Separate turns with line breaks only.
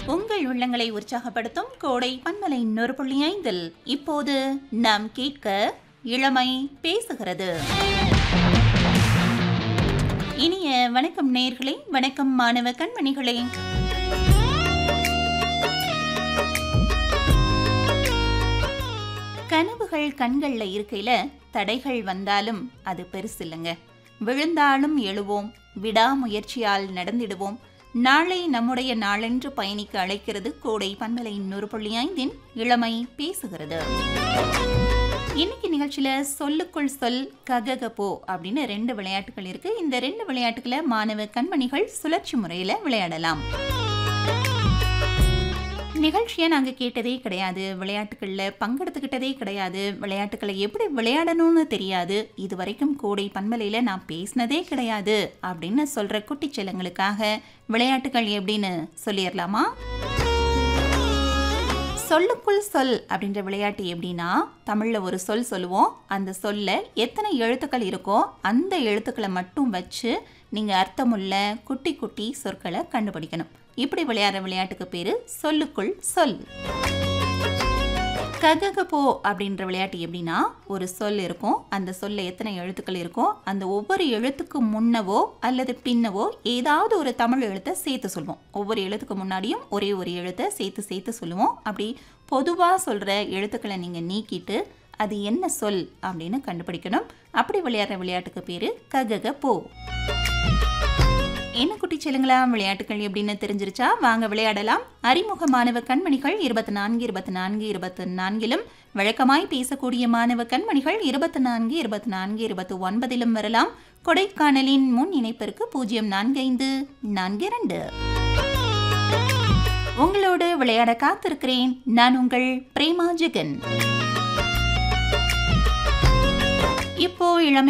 உங்கள் உள்ளங்களை உற்சாகப்படுத்தும் கோடை பன்மலை இன்னொரு புள்ளி ஐந்தில் இப்போது நாம் கேட்க இளமை பேசுகிறது இனிய வணக்கம் நேயர்களே வணக்கம் மாணவ கண்மணிகளே கனவுகள் கண்கள்ல இருக்கையில தடைகள் வந்தாலும் அது பெருசு இல்லைங்க விழுந்தாலும் எழுவோம் விடாமுயற்சியால் நடந்திடுவோம் நாளை நம்முடைய நாளென்று பயணிக்க அழைக்கிறது கோடை பண்பலை நூறு புள்ளி ஐந்தின் இளமை பேசுகிறது இன்னைக்கு நிகழ்ச்சியில சொல்லுக்குள் சொல் ககக போ அப்படின்னு ரெண்டு விளையாட்டுகள் இருக்கு இந்த ரெண்டு விளையாட்டுகளை மாணவ கண்மணிகள் சுழற்சி முறையில விளையாடலாம் நிகழ்ச்சியை நாங்கள் கேட்டதே கிடையாது விளையாட்டுகளில் பங்கெடுத்துக்கிட்டதே கிடையாது விளையாட்டுகளை எப்படி விளையாடணும்னு தெரியாது இது வரைக்கும் கோடை பன்மலையில் நான் பேசினதே கிடையாது அப்படின்னு சொல்கிற குட்டிச் செல்லங்களுக்காக விளையாட்டுகள் எப்படின்னு சொல்லிடலாமா சொல்லுக்குள் சொல் அப்படின்ற விளையாட்டு எப்படின்னா தமிழில் ஒரு சொல் சொல்லுவோம் அந்த சொல்ல எத்தனை எழுத்துக்கள் இருக்கோ அந்த எழுத்துக்களை மட்டும் வச்சு நீங்கள் அர்த்தமுள்ள குட்டி குட்டி சொற்களை கண்டுபிடிக்கணும் இப்படி விளையாடுற விளையாட்டுக்கு பேர் சொல்லுக்குள் சொல் கககபோ அப்படின்ற விளையாட்டு எப்படின்னா ஒரு சொல் இருக்கும் அந்த சொல்ல எத்தனை எழுத்துக்கள் இருக்கோ அந்த ஒவ்வொரு எழுத்துக்கு முன்னவோ அல்லது பின்னவோ ஏதாவது ஒரு தமிழ் எழுத்தை சேர்த்து சொல்லுவோம் ஒவ்வொரு எழுத்துக்கு முன்னாடியும் ஒரே ஒரு எழுத்தை சேர்த்து சேர்த்து சொல்லுவோம் அப்படி பொதுவாக சொல்கிற எழுத்துக்களை நீங்கள் நீக்கிட்டு அது என்ன சொல் அப்படின்னு கண்டுபிடிக்கணும் அப்படி விளையாடுற விளையாட்டுக்கு பேர் ககக போ என்ன குட்டி செல்லுங்களா விளையாட்டுகள் எப்படின்னு தெரிஞ்சிருச்சா வாங்க விளையாடலாம் அறிமுக மாணவ கண்மணிகள் இருபத்தி நான்கு இருபத்தி நான்கு இருபத்தி நான்கிலும் வழக்கமாய் பேசக்கூடிய மாணவ கண்மணிகள் இருபத்தி நான்கு இருபத்தி நான்கு இருபத்தி ஒன்பதிலும் வரலாம் கொடைக்கானலின் முன் இணைப்பிற்கு பூஜ்ஜியம் நான்கு ஐந்து நான்கு இரண்டு உங்களோடு விளையாட காத்திருக்கிறேன் நான் உங்கள் பிரேமா ஜெகன் இப்போ இளமை